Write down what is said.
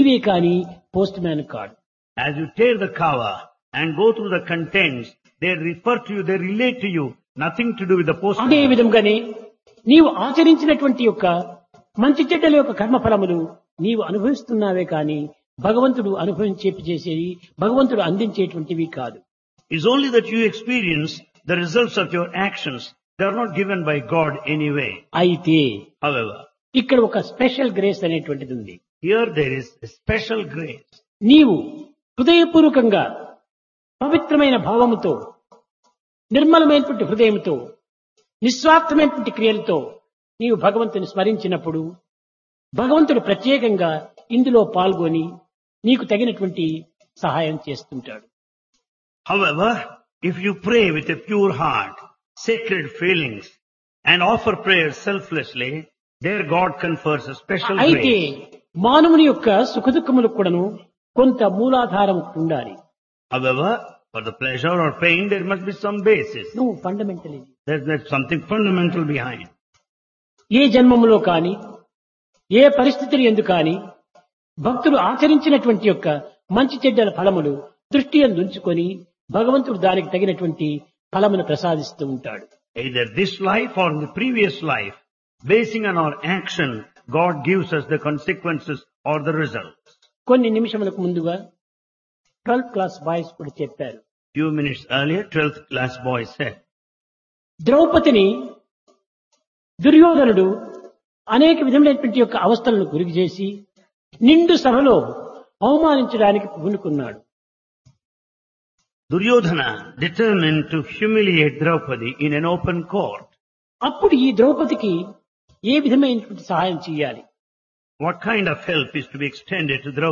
నీవే కాని postman కాడు As you tear the cover and go through the contents, they refer to you, they relate to you, nothing to do with the అదే postman. విధంగానే నీవు ఆచరించినటువంటి యొక్క మంచి చెడ్డల యొక్క కర్మఫలములు నీవు అనుభవిస్తున్నావే కాని భగవంతుడు అనుభవించేపి చేసేవి భగవంతుడు అందించేటువంటివి కాదు It's only that you experience the results of your actions. They are not given by God anyway. అయితే However, ఇక్కడ ఒక స్పెషల్ గ్రేస్ అనేటువంటిది ఉంది here there is a special grace. నీవు హృదయపూర్వకంగా పవిత్రమైన భావముతో నిర్మలమైనటువంటి హృదయంతో నిస్వార్థమైనటువంటి క్రియలతో నీవు భగవంతుని స్మరించినప్పుడు భగవంతుడు ప్రత్యేకంగా ఇందులో పాల్గొని నీకు తగినటువంటి సహాయం చేస్తుంటాడు However, if you pray with a pure heart, sacred feelings, and offer prayers selflessly, there God confers a special అయితే grace. మానవుని యొక్క సుఖదుఖములకు కూడాను కొంత మూలాధారం ఉండాలి However, for the pleasure or pain, there must be some basis. నువ్వు fundamental There's, there's something fundamental behind. ఏ జన్మములో కాని ఏ పరిస్థితులు ఎందు కాని భక్తులు ఆచరించినటువంటి యొక్క మంచి చెడ్డల ఫలములు దృష్టి ఉంచుకొని భగవంతుడు దానికి తగినటువంటి ఫలమును ప్రసాదిస్తూ ఉంటాడు Either this life or in the previous life, basing on our action, God gives us the consequences or the results. కొన్ని నిమిషములకు ముందుగా ట్వెల్త్ క్లాస్ బాయ్స్ కూడా చెప్పారు Few minutes earlier, 12th class boy said, ద్రౌపదిని దుర్యోధనుడు అనేక విధములైనటువంటి యొక్క అవస్థలను గురి చేసి నిండు సభలో అవమానించడానికి పూనుకున్నాడు Duryodhana determined to humiliate Draupadi in an open court. అప్పుడు ఈ ద్రౌపదికి ఏ విధమైనటువంటి సహాయం చేయాలి What kind of help is to be extended to Draupadi?